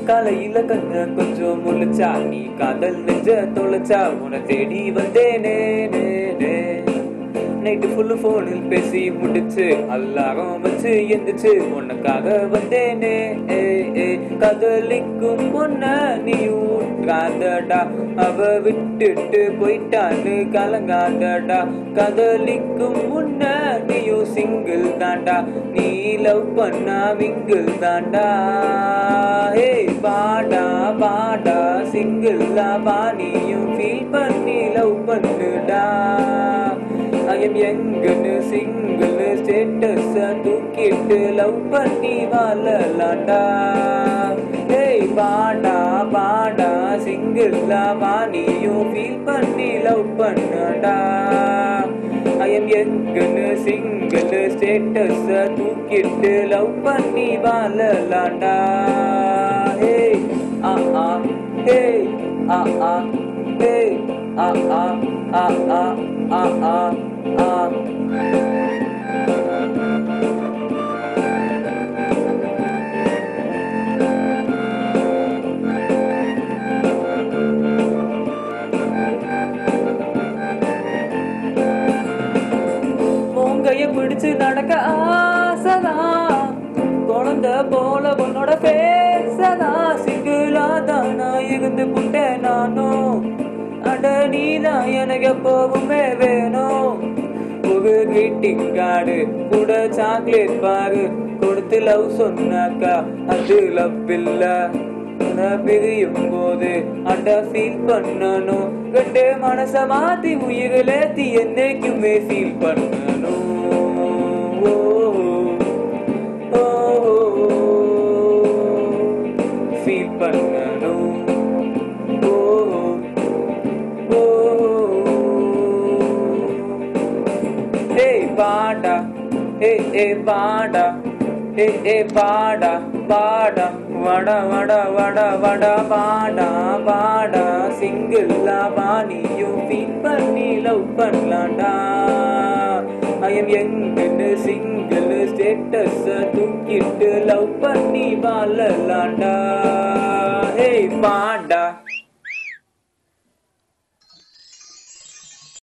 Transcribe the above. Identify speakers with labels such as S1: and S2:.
S1: காலையில கண்ண கொஞ்சம் முழிச்சா நீ காதல் நெஞ்ச தொலைச்சா உன தேடி வந்தேனே நே, நே. நைட்டு ஃபுல்லு ஃபோனில் பேசி முடிச்சு அல்லாரம் வச்சு எந்திரிச்சு உனக்காக வந்தேனே ஏ ஏ கதலிக்கும் பொண்ண நீ ஊற்றாதடா அவ விட்டுட்டு போயிட்டான்னு கலங்காதடா கதலிக்கும் முன்ன நீயும் சிங்கிள் தாண்டா நீ லவ் பண்ணா விங்கிள் தாண்டா ஹே பாடா பாடா சிங்கிள் வா நீயும் ஃபீல் பண்ணி லவ் பண்ணுடா ஐயம் எங்கன்னு சிங்கிள் ஸ்டேட்டஸ தூக்கிட்டு லவ் பண்ணி வாழலாண்டா ஏய் பாடா பாடா சிங்கிள் வா நீயும் ஃபீல் பண்ணி லவ் பண்ணடா ஐயம் எங்கன்னு சிங்கிள் ஸ்டேட்டஸ தூக்கிட்டு லவ் பண்ணி வாழலாண்டா ஏய் ஆ ஆ ஏய் ஆ ஆ ஏய் ஆ ஆ ஆ ஆ ஆ ஆ ஆ உங்கைய பிடிச்சு நடக்க ஆசைதான் குழந்தை போல உன்னோட பேசதா சிங்கிளா தான் நான் இருந்து புட்டேன் நானும் அட நீதான் எனக்கு எப்பவுமே வேணும் ஒரு greeting கார்டு கூட சாக்லேட் பாரு கொடுத்து லவ் சொன்னாக்கா அது லவ் இல்ல உன்னை பிரியும் போது அட ஃபீல் பண்ணணும் கண்டு மனச மாத்தி உயிரிலேத்தி என்னைக்குமே ஃபீல் பண்ணணும் ஓ, ஓ, ஃபீல் பண்ணணும் ஓ, ஓ, ஏய் பாடா ஏ ஏ பாடா ஏ ஏ பாடா பாடா வட வட வட வட பாடா பாடா சிங்கிளா பாணியும் ஃபீல் பண்ணி லவ் பண்ணலாண்டா ஐயம் எங்கன்னு சிங்கிள் ஸ்டேட்டஸ தூக்கிட்டு லவ் பண்ணி வாழலாண்டா ஏய் பாடா